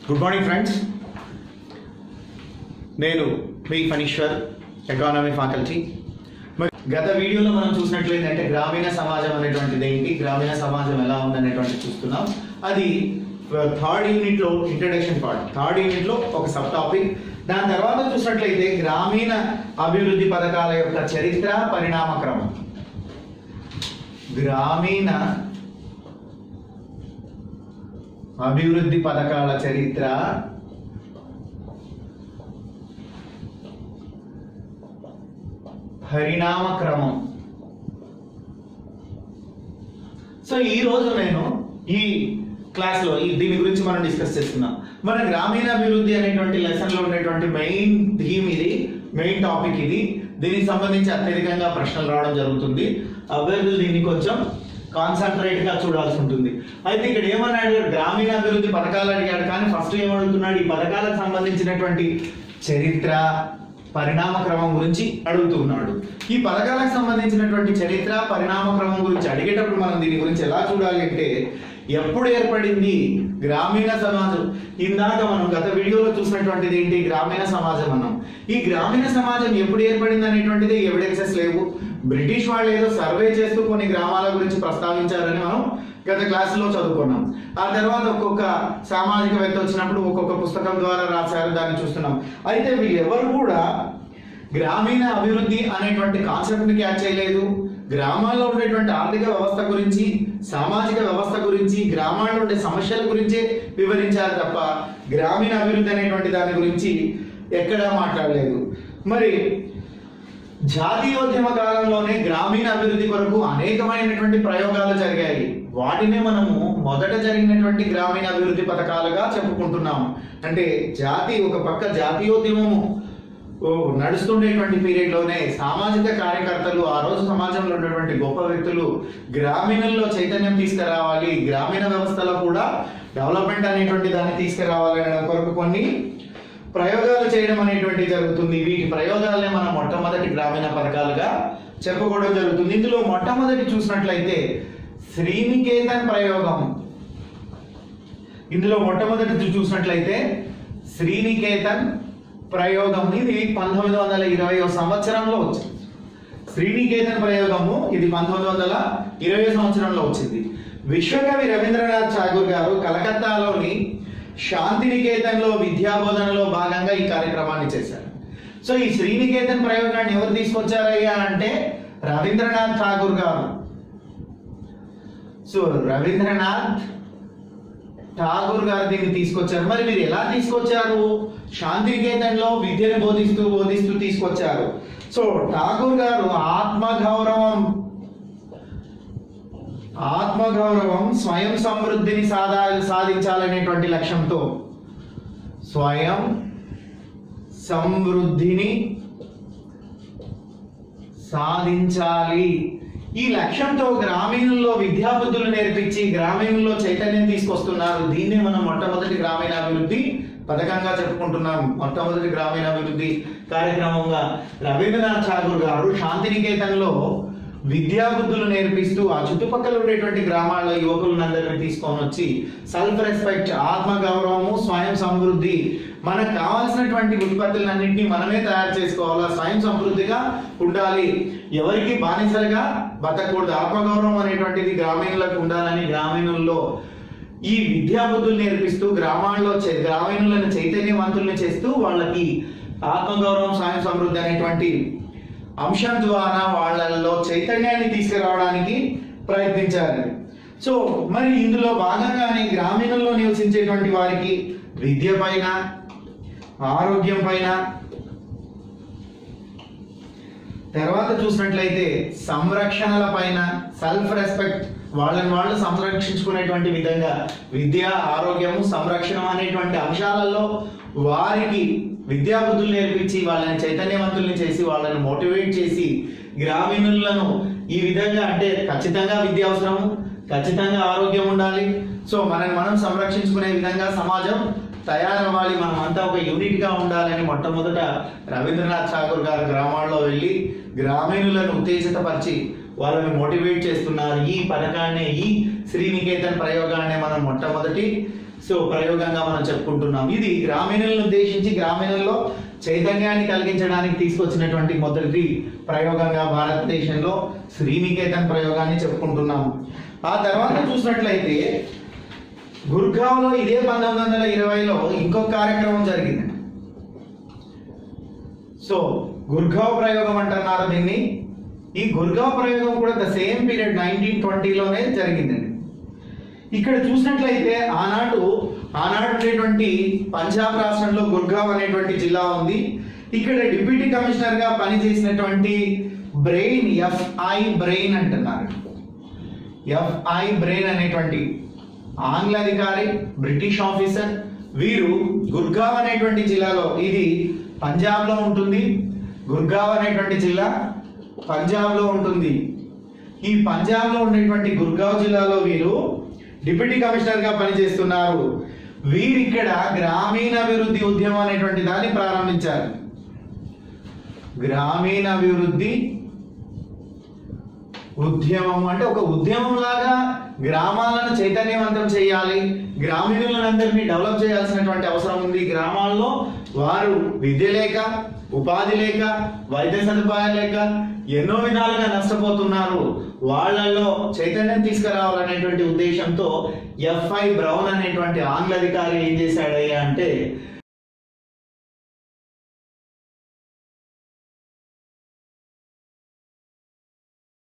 good morning friends నేను మీ Phaneeshwar economy faculty మరి గత వీడియోలో మనం చూసినట్లయితే అంటే గ్రామీణ సమాజం అనేటువంటిది ఏంటి గ్రామీణ సమాజం ఎలా ఉంది అనేటువంటిది చూస్తున్నాం అది థర్డ్ యూనిట్ లో ఇంట్రడక్షన్ పార్ట్ థర్డ్ యూనిట్ లో ఒక సబ్ టాపిక్ దాని తర్వాత చూసినట్లయితే గ్రామీణ అభివృద్ధి పథకాల యొక్క చరిత్ర పరిణామ క్రమం గ్రామీణ అభివృద్ధి పథకాల చరిత్ర పరిణామ క్రమం సో ఈ రోజు నేను ఈ క్లాస్ లో ఈ దీని గురించి మనం డిస్కస్ చేస్తున్నాం మన గ్రామీణ అభివృద్ధి అనేటువంటి లెసన్ లో ఉండేటువంటి మెయిన్ థీమ్ ఇది మెయిన్ టాపిక్ ఇది దీనికి సంబంధించి అత్యధికంగా ప్రశ్నలు రావడం జరుగుతుంది అభ్యర్థులు దీన్ని కొంచెం కాన్సన్ట్రేట్ గా చూడాల్సి ఉంటుంది అయితే ఇక్కడ ఏమన్నాడు గ్రామీణ అభివృద్ధి పథకాలు అడిగాడు కానీ ఫస్ట్ ఏమడుగుతున్నాడు ఈ పథకాలకు సంబంధించినటువంటి చరిత్ర పరిణామ క్రమం గురించి అడుగుతున్నాడు ఈ పథకాలకు సంబంధించినటువంటి చరిత్ర పరిణామ క్రమం గురించి అడిగేటప్పుడు మనం దీని గురించి ఎలా చూడాలి అంటే ఎప్పుడు ఏర్పడింది గ్రామీణ సమాజం ఇందాక మనం గత వీడియోలో చూసినటువంటిది ఏంటి గ్రామీణ సమాజం అన్నాం ఈ గ్రామీణ సమాజం ఎప్పుడు ఏర్పడింది అనేటువంటిది ఎవిడెన్సెస్ లేవు బ్రిటిష్ వాళ్ళు ఏదో సర్వే చేస్తూ కొన్ని గ్రామాల గురించి ప్రస్తావించారని మనం గత క్లాసులో చదువుకున్నాం ఆ తర్వాత ఒక్కొక్క సామాజికవేత్త వచ్చినప్పుడు ఒక్కొక్క పుస్తకం ద్వారా రాశారు దాన్ని చూస్తున్నాం అయితే వీళ్ళెవరు కూడా గ్రామీణ అభివృద్ధి అనేటువంటి కాన్సెప్ట్ ని క్యాచ్ చేయలేదు గ్రామాల్లో ఉండేటువంటి ఆర్థిక వ్యవస్థ గురించి సామాజిక వ్యవస్థ గురించి గ్రామాల్లో ఉండే సమస్యల గురించే వివరించారు తప్ప గ్రామీణ అభివృద్ధి అనేటువంటి దాని గురించి ఎక్కడా మాట్లాడలేదు మరి జాతీయోద్యమ కాలంలోనే గ్రామీణ అభివృద్ధి కొరకు అనేకమైనటువంటి ప్రయోగాలు జరిగాయి వాటినే మనము మొదట జరిగినటువంటి గ్రామీణ అభివృద్ధి పథకాలుగా చెప్పుకుంటున్నాము అంటే జాతి ఒక పక్క జాతీయోద్యమము ఓ నడుస్తుండేటువంటి పీరియడ్ లోనే సామాజిక కార్యకర్తలు ఆ రోజు సమాజంలో ఉన్నటువంటి గొప్ప వ్యక్తులు గ్రామీణంలో చైతన్యం తీసుకురావాలి గ్రామీణ వ్యవస్థలో కూడా డెవలప్మెంట్ అనేటువంటి దాన్ని తీసుకురావాలి అనే కొరకు కొన్ని ప్రయోగాలు చేయడం అనేటువంటి జరుగుతుంది వీటి ప్రయోగాలనే మనం మొట్టమొదటి గ్రామీణ పథకాలుగా చెప్పుకోవడం జరుగుతుంది ఇందులో మొట్టమొదటి చూసినట్లయితే శ్రీనికేతన్ ప్రయోగం ఇందులో మొట్టమొదటి చూసినట్లయితే శ్రీనికేతన్ ప్రయోగం ఇది పంతొమ్మిది వందల ఇరవై సంవత్సరంలో వచ్చింది శ్రీనికేతన్ ప్రయోగము ఇది పంతొమ్మిది వందల ఇరవై సంవత్సరంలో వచ్చింది విశ్వకవి రవీంద్రనాథ్ ఠాగూర్ గారు కలకత్తాలోని శాంతినికేతన్లో విద్యాబోధనలో భాగంగా ఈ కార్యక్రమాన్ని చేశారు సో ఈ శ్రీనికేతన్ ప్రయోగాన్ని ఎవరు తీసుకొచ్చారయ్యా అంటే రవీంద్రనాథ్ ఠాగూర్ గారు సో రవీంద్రనాథ్ ఠాగూర్ గారు దీన్ని తీసుకొచ్చారు మరి మీరు ఎలా తీసుకొచ్చారు శాంతినికేతన్లో విద్యను బోధిస్తూ బోధిస్తూ తీసుకొచ్చారు సో ఠాగూర్ గారు ఆత్మగౌరవం ఆత్మగౌరవం స్వయం సమృద్ధిని సాధా సాధించాలనేటువంటి లక్ష్యంతో స్వయం సమృద్ధిని సాధించాలి ఈ లక్ష్యంతో గ్రామీణుల్లో విద్యాబుద్ధులు నేర్పించి గ్రామీణుల్లో చైతన్యం తీసుకొస్తున్నారు దీన్నే మనం మొట్టమొదటి గ్రామీణాభివృద్ధి పథకంగా చెప్పుకుంటున్నాం మొట్టమొదటి గ్రామీణాభివృద్ధి కార్యక్రమంగా రవీంద్రనాథ్ ఠాగూర్ గారు శాంతినికేతన్లో విద్యాబుద్ధులు నేర్పిస్తూ ఆ చుట్టుపక్కల ఉండేటువంటి గ్రామాల్లో యువకులందరినీ తీసుకొని వచ్చి సెల్ఫ్ రెస్పెక్ట్ ఆత్మ గౌరవము స్వయం సమృద్ధి మనకు కావాల్సినటువంటి ఉత్పత్తులన్నింటినీ మనమే తయారు చేసుకోవాలా స్వయం సమృద్ధిగా ఉండాలి ఎవరికి బానిసలుగా బతకూడదు ఆత్మగౌరవం అనేటువంటిది గ్రామీణులకు ఉండాలని గ్రామీణుల్లో ఈ విద్యాబుద్ధులు నేర్పిస్తూ గ్రామాల్లో చే- గ్రామీణులను చైతన్యవంతుల్ని చేస్తూ వాళ్ళకి ఆత్మగౌరవం స్వయం సమృద్ధి అనేటువంటి అంశం ద్వారా వాళ్ళల్లో చైతన్యాన్ని తీసుకురావడానికి ప్రయత్నించారు సో మరి ఇందులో భాగంగానే గ్రామీణంలో నివసించేటువంటి వారికి విద్య పైన ఆరోగ్యం పైన తర్వాత చూసినట్లయితే సంరక్షణల పైన సెల్ఫ్ రెస్పెక్ట్ వాళ్ళని వాళ్ళు సంరక్షించుకునేటువంటి విధంగా విద్య ఆరోగ్యము సంరక్షణ అనేటువంటి అంశాలలో వారికి విద్యా బుద్ధులు నేర్పించి వాళ్ళని చైతన్యవంతుల్ని చేసి వాళ్ళని మోటివేట్ చేసి గ్రామీణులను ఈ విధంగా అంటే ఖచ్చితంగా విద్య అవసరము ఖచ్చితంగా ఆరోగ్యం ఉండాలి సో మనం మనం సంరక్షించుకునే విధంగా సమాజం తయారవ్వాలి మనం అంతా ఒక యూనిట్ గా ఉండాలని మొట్టమొదట రవీంద్రనాథ్ ఠాగూర్ గారు గ్రామాల్లో వెళ్ళి గ్రామీణులను ఉత్తేజితపరిచి వాళ్ళని మోటివేట్ చేస్తున్నారు ఈ పథకాన్ని ఈ శ్రీనికేతన్ ప్రయోగాన్ని మనం మొట్టమొదటి సో ప్రయోగంగా మనం చెప్పుకుంటున్నాం ఇది గ్రామీణులను ఉద్దేశించి గ్రామీణుల్లో చైతన్యాన్ని కలిగించడానికి తీసుకొచ్చినటువంటి మొదటి ప్రయోగంగా భారతదేశంలో శ్రీనికేతన్ ప్రయోగాన్ని చెప్పుకుంటున్నాం ఆ తర్వాత చూసినట్లయితే గుర్గావ్లో ఇదే పంతొమ్మిది వందల ఇరవైలో ఇంకొక కార్యక్రమం జరిగింది సో గుర్గావ్ ప్రయోగం అంటున్నారు దీన్ని ఈ గుర్గావ్ ప్రయోగం కూడా ద సేమ్ పీరియడ్ నైన్టీన్ ట్వంటీలోనే జరిగిందండి ఇక్కడ చూసినట్లయితే ఆనాడు ఆనాడు ఉండేటువంటి పంజాబ్ రాష్ట్రంలో గుర్గావ్ అనేటువంటి జిల్లా ఉంది ఇక్కడ డిప్యూటీ కమిషనర్ గా పనిచేసినటువంటి బ్రెయిన్ ఎఫ్ఐ బ్రెయిన్ అంటున్నారు ఎఫ్ఐ బ్రెయిన్ అనేటువంటి ఆంగ్ల అధికారి బ్రిటిష్ ఆఫీసర్ వీరు గుర్గావ్ అనేటువంటి జిల్లాలో ఇది పంజాబ్ లో ఉంటుంది గుర్గావ్ అనేటువంటి జిల్లా పంజాబ్ లో ఉంటుంది ఈ పంజాబ్ లో ఉండేటువంటి గుర్గావ్ జిల్లాలో వీరు డిప్యూటీ కమిషనర్ గా పనిచేస్తున్నారు వీరు ఇక్కడ గ్రామీణాభివృద్ధి ఉద్యమం అనేటువంటి దాన్ని ప్రారంభించారు గ్రామీణాభివృద్ధి ఉద్యమం అంటే ఒక ఉద్యమం లాగా గ్రామాలను చైతన్యవంతం చేయాలి గ్రామీణులందరినీ డెవలప్ చేయాల్సినటువంటి అవసరం ఉంది గ్రామాల్లో వారు విద్య లేక ఉపాధి లేక వైద్య సదుపాయం లేక ఎన్నో విధాలుగా నష్టపోతున్నారు వాళ్ళల్లో చైతన్యం తీసుకురావాలనేటువంటి ఉద్దేశంతో ఎఫ్ఐ బ్రౌన్ అనేటువంటి ఆంగ్ల అధికారి ఏం చేశాడయ్యా అంటే